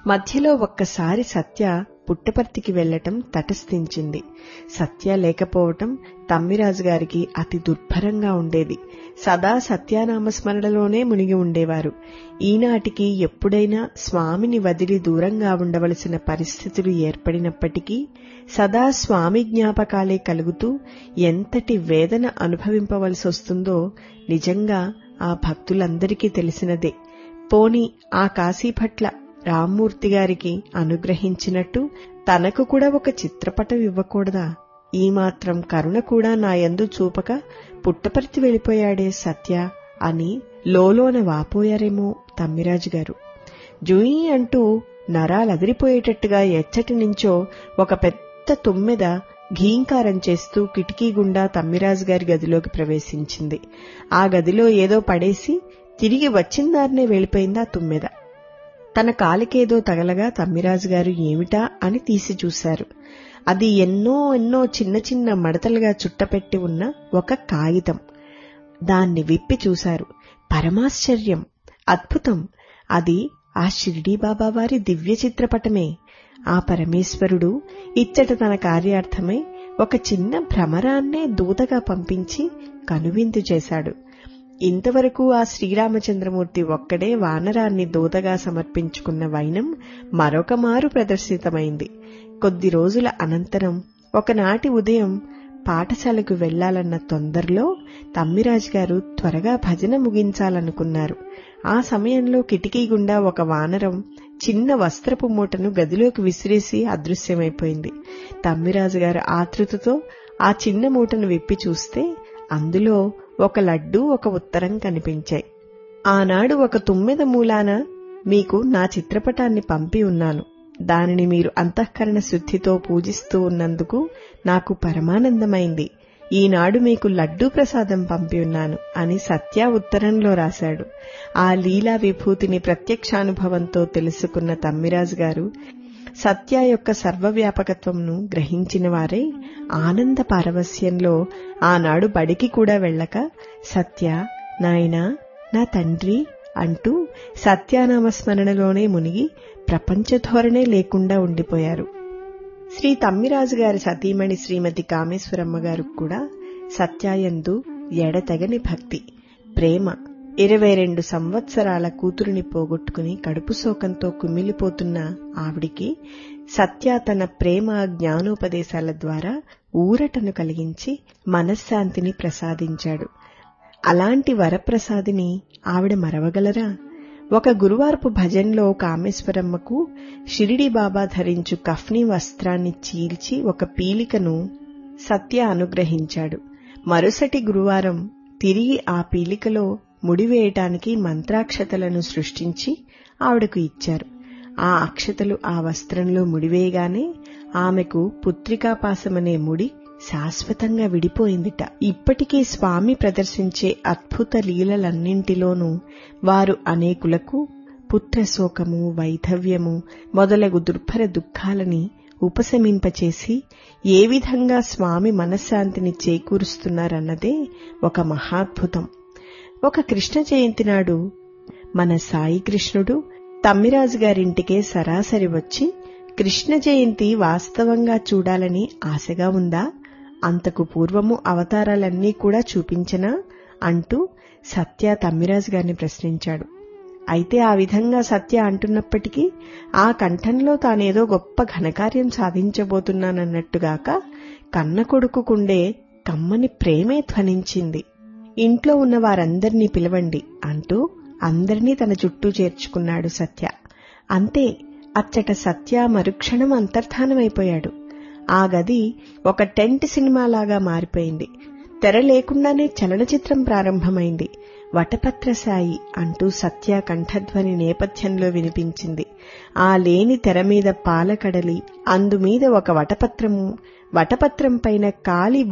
మధ్యలో ఒక్కసారి సత్య పుట్టపర్తికి వెళ్లటం తటస్థించింది సత్య లేకపోవటం తమ్మిరాజు గారికి అతి దుర్భరంగా ఉండేది సదా సత్యానామస్మరణలోనే మునిగి ఉండేవారు ఈనాటికి ఎప్పుడైనా స్వామిని వదిలి దూరంగా ఉండవలసిన పరిస్థితులు ఏర్పడినప్పటికీ సదా స్వామి జ్ఞాపకాలే కలుగుతూ ఎంతటి వేదన అనుభవింపవలసి వస్తుందో నిజంగా ఆ భక్తులందరికీ తెలిసినదే పోని ఆ కాశీపట్ల రామ్మూర్తి గారికి అనుగ్రహించినట్టు తనకు కూడా ఒక చిత్రపటం ఇవ్వకూడదా ఈ మాత్రం కరుణ కూడా నా యందు చూపక పుట్టపర్తి వెళ్ళిపోయాడే సత్య అని లోలోన వాపోయారేమో తమ్మిరాజు గారు జూయి అంటూ నరాలదిరిపోయేటట్టుగా ఎచ్చటి నుంచో ఒక పెద్ద తుమ్మెద ఘీంకారం చేస్తూ కిటికీ గుండా తమ్మిరాజు గారి గదిలోకి ప్రవేశించింది ఆ గదిలో ఏదో పడేసి తిరిగి వచ్చిందారనే వెళ్ళిపోయింది ఆ తుమ్మెద తన కాలికేదో తగలగా తమ్మిరాజు గారు ఏమిటా అని తీసి చూశారు అది ఎన్నో ఎన్నో చిన్న చిన్న మడతలుగా చుట్టపెట్టి ఉన్న ఒక కాగితం దాన్ని విప్పి చూశారు పరమాశ్చర్యం అద్భుతం అది ఆ షిరిడీ బాబా వారి దివ్య చిత్రపటమే ఆ పరమేశ్వరుడు ఇచ్చట తన కార్యార్థమై ఒక చిన్న భ్రమరాన్నే దూతగా పంపించి కనువిందు చేశాడు ఇంతవరకు ఆ శ్రీరామచంద్రమూర్తి ఒక్కడే వానరాన్ని దూతగా సమర్పించుకున్న వైనం మరొక మారు ప్రదర్శితమైంది కొద్ది రోజుల అనంతరం ఒకనాటి ఉదయం పాఠశాలకు వెళ్లాలన్న తొందరలో తమ్మిరాజు గారు త్వరగా భజన ముగించాలనుకున్నారు ఆ సమయంలో కిటికీ గుండా ఒక వానరం చిన్న వస్త్రపు మూటను గదిలోకి విసిరేసి అదృశ్యమైపోయింది తమ్మిరాజు గారు ఆతృతతో ఆ చిన్న మూటను విప్పి చూస్తే అందులో ఒక లడ్డు ఒక ఉత్తరం కనిపించాయి ఆనాడు ఒక తుమ్మెద మూలాన మీకు నా చిత్రపటాన్ని పంపి ఉన్నాను దానిని మీరు అంతఃకరణ శుద్ధితో పూజిస్తూ ఉన్నందుకు నాకు పరమానందమైంది ఈనాడు మీకు లడ్డూ ప్రసాదం పంపి ఉన్నాను అని సత్య ఉత్తరంలో రాశాడు ఆ లీలా విభూతిని ప్రత్యక్షానుభవంతో తెలుసుకున్న తమ్మిరాజు గారు సత్య యొక్క సర్వవ్యాపకత్వంను గ్రహించిన వారే ఆనంద పారవస్యంలో ఆనాడు బడికి కూడా సత్య నాయనా నా తండ్రి అంటూ సత్యానామస్మరణలోనే మునిగి ప్రపంచ ధోరణే లేకుండా ఉండిపోయారు శ్రీ తమ్మిరాజు గారి సతీమణి శ్రీమతి కామేశ్వరమ్మ గారు కూడా సత్యాయందు ఎడతెగని భక్తి ప్రేమ ఇరవై రెండు సంవత్సరాల కూతురుని పోగొట్టుకుని కడుపు శోకంతో కుమిలిపోతున్న ఆవిడికి సత్య తన ప్రేమ జ్ఞానోపదేశాల ద్వారా ఊరటను కలిగించి మనశ్శాంతిని ప్రసాదించాడు అలాంటి వరప్రసాదిని ఆవిడ మరవగలరా ఒక గురువారపు భజన్లో కామేశ్వరమ్మకు షిరిడి బాబా ధరించు కఫ్నీ వస్త్రాన్ని చీల్చి ఒక పీలికను సత్య అనుగ్రహించాడు మరుసటి గురువారం తిరిగి ఆ పీలికలో ముడివేయటానికి మంత్రాక్షతలను సృష్టించి ఆవిడకు ఇచ్చారు ఆ అక్షతలు ఆ వస్త్రంలో ముడివేయగానే ఆమెకు పుత్రికాపాసమనే ముడి శాశ్వతంగా విడిపోయిందిట ఇప్పటికీ స్వామి ప్రదర్శించే అద్భుత లీలలన్నింటిలోనూ వారు అనేకులకు పుత్రశోకము వైధవ్యము మొదలగు దుర్భర దుఃఖాలని ఉపశమింపచేసి ఏ విధంగా స్వామి మనశ్శాంతిని చేకూరుస్తున్నారన్నదే ఒక మహాద్భుతం ఒక కృష్ణ జయంతి నాడు మన సాయి కృష్ణుడు తమ్మిరాజు గారింటికే సరాసరి వచ్చి కృష్ణ జయంతి వాస్తవంగా చూడాలని ఆశగా ఉందా అంతకు పూర్వము అవతారాలన్నీ కూడా చూపించనా అంటూ సత్య తమ్మిరాజు గారిని ప్రశ్నించాడు అయితే ఆ విధంగా సత్య అంటున్నప్పటికీ ఆ కంఠంలో తానేదో గొప్ప ఘనకార్యం సాధించబోతున్నానన్నట్టుగాక కన్న కొడుకుకుండే కమ్మని ప్రేమే ధ్వనించింది ఇంట్లో ఉన్న వారందర్నీ పిలవండి అంటూ అందరినీ తన చుట్టూ చేర్చుకున్నాడు సత్య అంతే అచ్చట సత్య మరుక్షణం అంతర్ధానమైపోయాడు ఆ గది ఒక టెంట్ సినిమాలాగా మారిపోయింది తెర లేకుండానే చలనచిత్రం ప్రారంభమైంది వటపత్రసాయి అంటూ సత్య కంఠధ్వని నేపథ్యంలో వినిపించింది ఆ లేని తెర మీద పాలకడలి అందుమీద ఒక వటపత్రము వటపత్రం పైన కాలి